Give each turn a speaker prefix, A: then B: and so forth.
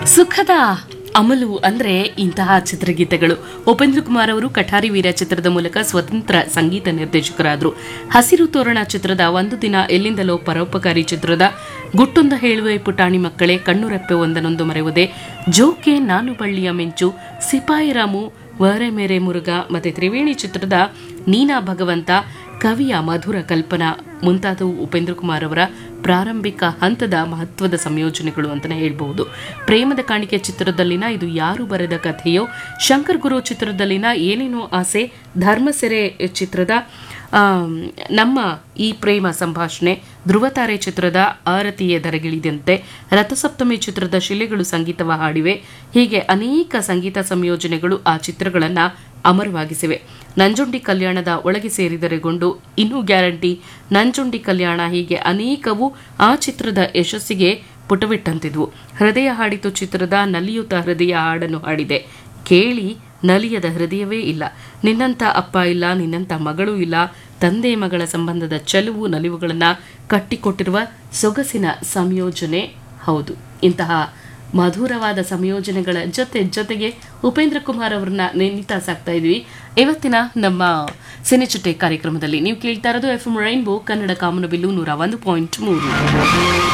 A: ಸುಖದ ಅಮಲು ಅಂದ್ರೆ ಇಂತಹ ಚಿತ್ರಗೀತೆಗಳು ಉಪೇಂದ್ರ ಕುಮಾರ್ ಅವರು ಕಠಾರಿ ವೀರ ಚಿತ್ರದ ಮೂಲಕ ಸ್ವತಂತ್ರ ಸಂಗೀತ ನಿರ್ದೇಶಕರಾದರು ಹಸಿರು ತೋರಣ ಚಿತ್ರದ ಒಂದು ದಿನ ಎಲ್ಲಿಂದಲೋ ಪರೋಪಕಾರಿ ಚಿತ್ರದ ಗುಟ್ಟೊಂದ ಹೇಳುವೆ ಪುಟಾಣಿ ಮಕ್ಕಳೇ ಕಣ್ಣುರೆಪ್ಪೆ ಒಂದನೊಂದು ಮರೆಯುವುದೇ ಜೋಕೆ ನಾನು ಬಳ್ಳಿಯ ಮಿಂಚು ಸಿಪಾಯಿ ರಾಮು ವರೆ ಮೇರೆ ಮುರುಗ ಮತ್ತೆ ತ್ರಿವೇಣಿ ಚಿತ್ರದ ನೀನಾ ಭಗವಂತ ಕವಿಯ ಮಧುರ ಕಲ್ಪನಾ ಮುಂತಾದವು ಉಪೇಂದ್ರ ಕುಮಾರ್ ಅವರ ಪ್ರಾರಂಭಿಕ ಹಂತದ ಮಹತ್ವದ ಸಂಯೋಜನೆಗಳು ಅಂತಲೇ ಹೇಳ್ಬಹುದು ಪ್ರೇಮದ ಕಾಣಿಕೆ ಚಿತ್ರದಲ್ಲಿನ ಇದು ಯಾರು ಬರೆದ ಕಥೆಯೋ ಶಂಕರ್ ಗುರು ಚಿತ್ರದಲ್ಲಿನ ಏನೇನೋ ಆಸೆ ಧರ್ಮಸೆರೆ ಚಿತ್ರದ ಆಮ್, ನಮ್ಮ ಈ ಪ್ರೇಮ ಸಂಭಾಷಣೆ ಧ್ರುವತಾರೆ ಚಿತ್ರದ ಆರತಿಯ ದರಗಿಳಿದಂತೆ ರಥಸಪ್ತಮಿ ಚಿತ್ರದ ಶಿಲೆಗಳು ಸಂಗೀತವ ಹಾಡಿವೆ ಹೀಗೆ ಅನೇಕ ಸಂಗೀತ ಸಂಯೋಜನೆಗಳು ಆ ಚಿತ್ರಗಳನ್ನ ಅಮರವಾಗಿಸಿವೆ ನಂಜುಂಡಿ ಕಲ್ಯಾಣದ ಒಳಗೆ ಸೇರಿದರೆ ಗೊಂಡು ಇನ್ನೂ ಗ್ಯಾರಂಟಿ ನಂಜುಂಡಿ ಕಲ್ಯಾಣ ಹೀಗೆ ಅನೇಕವು ಆ ಚಿತ್ರದ ಯಶಸ್ಸಿಗೆ ಪುಟವಿಟ್ಟಂತಿದ್ವು ಹೃದಯ ಹಾಡಿತು ಚಿತ್ರದ ನಲಿಯುತ ಹೃದಯ ಹಾಡನ್ನು ಹಾಡಿದೆ ಕೇಳಿ ನಲಿಯದ ಹೃದಯವೇ ಇಲ್ಲ ನಿನ್ನಂಥ ಅಪ್ಪ ಇಲ್ಲ ನಿನ್ನಂಥ ಮಗಳು ಇಲ್ಲ ತಂದೆ ಮಗಳ ಸಂಬಂಧದ ಚೆಲುವು ನಲಿವುಗಳನ್ನ ಕಟ್ಟಿಕೊಟ್ಟಿರುವ ಸೊಗಸಿನ ಸಂಯೋಜನೆ ಹೌದು ಇಂತಹ ಮಧುರವಾದ ಸಂಯೋಜನೆಗಳ ಜೊತೆ ಜೊತೆಗೆ ಉಪೇಂದ್ರ ಕುಮಾರ್ ಅವರನ್ನ ನೆನೀತಾ ಸಾಕ್ತಾ ಇದ್ವಿ ಇವತ್ತಿನ ನಮ್ಮ ಸಿನಿಚಿಟ್ಟೆ ಕಾರ್ಯಕ್ರಮದಲ್ಲಿ ನೀವು ಕೇಳ್ತಾ ಇರೋದು ಎಫ್ ಎಂ ರೈನ್ಬೋ ಕನ್ನಡ ಕಾಮನಬಿಲ್ಲು ನೂರ ಒಂದು ಪಾಯಿಂಟ್ ಮೂರು